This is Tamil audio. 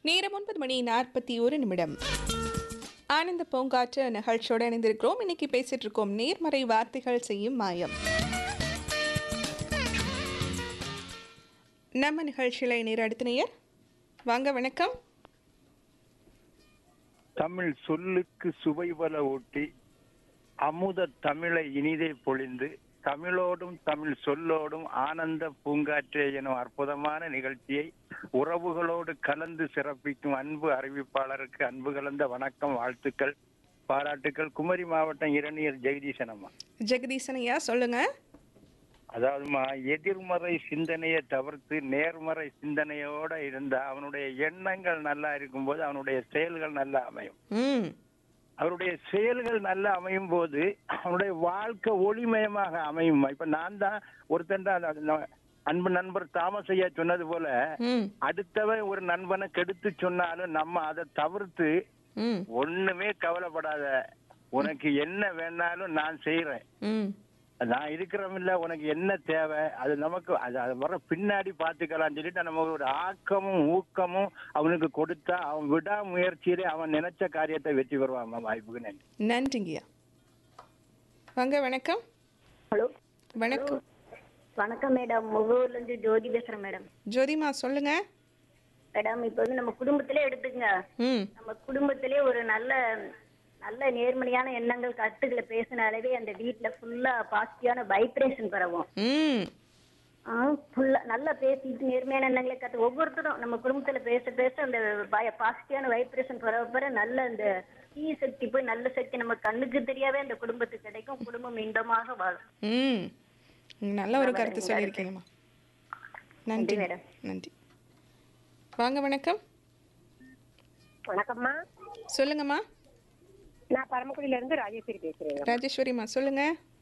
நேரம் ஒன்பது மணி நாற்பத்தி ஒரு நிமிடம் ஆனந்த பூங்காற்று நிகழ்ச்சியோடு இணைந்திருக்கிறோம் இன்னைக்கு பேசிட்டு இருக்கோம் நேர்மறை வார்த்தைகள் செய்யும் மாயம் நம்ம நிகழ்ச்சியில் நேர் அடுத்த நேயர் வாங்க வணக்கம் தமிழ் சொல்லுக்கு சுவைபல ஊட்டி அமுத தமிழை இனிதே பொழிந்து தமிழோடும் தமிழ் சொல்லோடும் ஆனந்த பூங்காற்றே எனும் அற்புதமான நிகழ்ச்சியை உறவுகளோடு கலந்து சிறப்பிக்கும் அன்பு அறிவிப்பாளருக்கு அன்பு கலந்த வணக்கம் வாழ்த்துக்கள் பாராட்டுக்கள் குமரி மாவட்டம் இரணியர் ஜெகதீசன் அம்மா ஜெகதீசன் ஐயா சொல்லுங்க அதாவதுமா எதிர்மறை சிந்தனையை தவிர்த்து நேர்மறை சிந்தனையோட இருந்தா அவனுடைய எண்ணங்கள் நல்லா இருக்கும்போது அவனுடைய செயல்கள் நல்லா அமையும் ம் அவருடைய செயல்கள் நல்லா அமையும் போது அவனுடைய வாழ்க்கை ஒளிமயமாக அமையும் இப்ப நான் தான் ஒருத்தன் தான் அந்த- அந்த அன்பு நண்பர் தாமஸ் ஐயா சொன்னது போல ம் அடுத்தவன் ஒரு நண்பனை கெடுத்து சொன்னாலும் நம்ம அதை தவிர்த்து ம் ஒண்ணுமே கவலைப்படாத உனக்கு என்ன வேணாலும் நான் செய்யறேன் ம் நான் இருக்கிறோமில்ல உனக்கு என்ன தேவை அது நமக்கு அது அது வர பின்னாடி பாத்துக்கலாம் சொல்லிட்டு நம்ம ஒரு ஆக்கமும் ஊக்கமும் அவனுக்கு கொடுத்தா அவன் விடாமுயற்சியிலே அவன் நினைச்ச காரியத்தை வெற்றி பெறுவான் வாய்ப்புக்கு நன்றி நன்றிங்கய்யா வாங்க வணக்கம் ஹலோ வணக்கம் வணக்கம் மேடம் முகூர்ல இருந்து ஜோதி பேசுறேன் மேடம் ஜோதிமா சொல்லுங்க மேடம் இப்போ வந்து நம்ம குடும்பத்திலே எடுத்துங்க ம் நம்ம குடும்பத்திலே ஒரு நல்ல நல்ல நேர்மறையான எண்ணங்கள் கருத்துக்களை பேசினாலே அந்த வீட்ல ஃபுல்லா பாசிட்டிவான வைப்ரேஷன் பரவும் ம் ஃபுல்லா நல்லா பேசிட்டு நேர்மையான எண்ணங்களை கத்து ஒவ்வொருத்தரும் நம்ம குடும்பத்துல பேச பேச அந்த பாசிட்டிவான வைப்ரேஷன் பரவ பெற நல்ல அந்த தீய சக்தி போய் நல்ல சக்தி நம்ம கண்ணுக்கு தெரியாவே அந்த குடும்பத்துக்கு கிடைக்கும் குடும்பம் இன்பமாக வாழும் ம் நல்ல ஒரு கருத்து சொல்லியிருக்கீங்கம்மா நன்றி நன்றி, மேடம். நன்றி வாங்க வணக்கம் வணக்கம்மா சொல்லுங்கம்மா நான் பரமக்குடியில இருந்து ராஜேஸ்வரி பேசுறேன் ராஜேஸ்வரிம்மா சொல்லுங்க